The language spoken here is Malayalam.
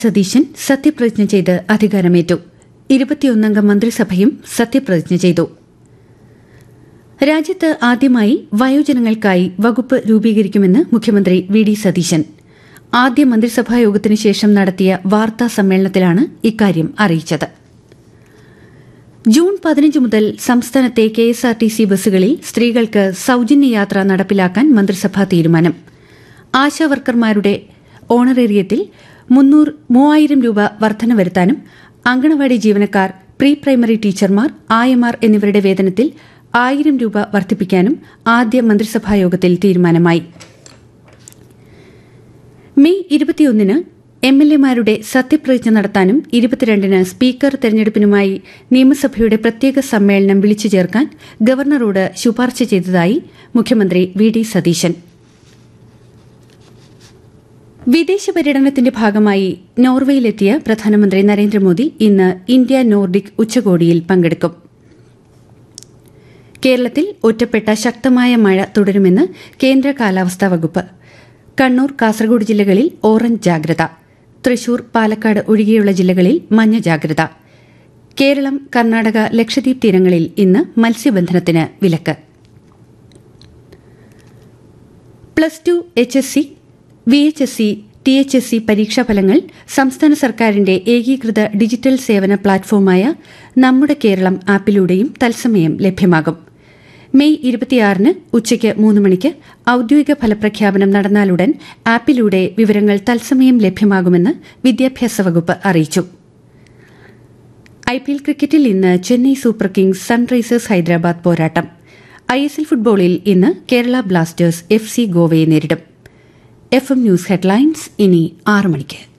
സതീശൻ സത്യപ്രതിജ്ഞ ചെയ്ത് അധികാരമേറ്റു ഇരുപത്തിയൊന്നംഗ മന്ത്രിസഭയും സത്യപ്രതിജ്ഞ ചെയ്തു രാജ്യത്ത് ആദ്യമായി വയോജനങ്ങൾക്കായി വകുപ്പ് രൂപീകരിക്കുമെന്ന് മുഖ്യമന്ത്രി വി ഡി സതീശൻ ആദ്യ മന്ത്രിസഭാ യോഗത്തിനു ശേഷം നടത്തിയ വാർത്താ സമ്മേളനത്തിലാണ് ഇക്കാര്യം അറിയിച്ചത് ജൂൺ പതിനഞ്ച് മുതൽ സംസ്ഥാനത്തെ K S R T C ബസ്സുകളിൽ സ്ത്രീകൾക്ക് സൌജന്യ യാത്ര നടപ്പിലാക്കാൻ മന്ത്രിസഭാ തീരുമാനം ആശാവർക്കർമാരുടെ ഓണറേറിയത്തിൽ മുന്നൂറ് മൂവായിരം രൂപ വർധന വരുത്താനും അങ്കണവാടി ജീവനക്കാർ പ്രീ പ്രൈമറി ടീച്ചർമാർ ആയമാർ എന്നിവരുടെ വേതനത്തിൽ ആയിരം രൂപ വർദ്ധിപ്പിക്കാനും ആദ്യ മന്ത്രിസഭായോഗത്തിൽ തീരുമാനമായി മെയ് ഇരുപത്തിയൊന്നിന് എം എൽ എമാരുടെ സത്യപ്രതിജ്ഞ നടത്താനും ഇരുപത്തിരണ്ടിന് സ്പീക്കർ തെരഞ്ഞെടുപ്പിനുമായി നിയമസഭയുടെ പ്രത്യേക സമ്മേളനം വിളിച്ചു ചേർക്കാൻ ഗവർണറോട് ശുപാർശ ചെയ്തതായി മുഖ്യമന്ത്രി വി ഡി സതീശൻ വിദേശ പര്യടനത്തിന്റെ ഭാഗമായി നോർവേയിലെത്തിയ പ്രധാനമന്ത്രി നരേന്ദ്രമോദി ഇന്ന് ഇന്ത്യ നോർഡിക് ഉച്ചകോടിയിൽ പങ്കെടുക്കും കേരളത്തിൽ ഒറ്റപ്പെട്ട ശക്തമായ മഴ തുടരുമെന്ന് കേന്ദ്ര കാലാവസ്ഥാ വകുപ്പ് കണ്ണൂർ കാസർഗോഡ് ജില്ലകളിൽ ഓറഞ്ച് ജാഗ്രത തൃശൂർ പാലക്കാട് ഒഴികെയുള്ള ജില്ലകളിൽ മഞ്ഞ ജാഗ്രത കേരളം കർണാടക ലക്ഷദ്വീപ് തീരങ്ങളിൽ ഇന്ന് മത്സ്യബന്ധനത്തിന് വിലക്ക് plus two H S C V H S C T H S C പരീക്ഷാഫലങ്ങൾ സംസ്ഥാന സർക്കാരിന്റെ ഏകീകൃത ഡിജിറ്റൽ സേവന പ്ലാറ്റ്ഫോമായ നമ്മുടെ കേരളം ആപ്പിലൂടെയും തത്സമയം ലഭ്യമാകും മെയ് ഇരുപത്തിയാറിന് ഉച്ചയ്ക്ക് മൂന്ന് മണിക്ക് ഔദ്യോഗിക ഫലപ്രഖ്യാപനം നടന്നാലുടൻ ആപ്പിലൂടെ വിവരങ്ങൾ തത്സമയം ലഭ്യമാകുമെന്ന് വിദ്യാഭ്യാസ വകുപ്പ് അറിയിച്ചു ഐപിഎൽ ക്രിക്കറ്റിൽ ഇന്ന് Chennai super kings sunrisers Hyderabad പോരാട്ടം ഐഎസ്എൽ ഫുട്ബോളിൽ ഇന്ന് കേരള ബ്ലാസ്റ്റേഴ്സ് എഫ് സി ഗോവയെ നേരിടും എഫ് എം ന്യൂസ് ഹെഡ്ലൈൻസ് ഇനി ആറ് മണിക്ക്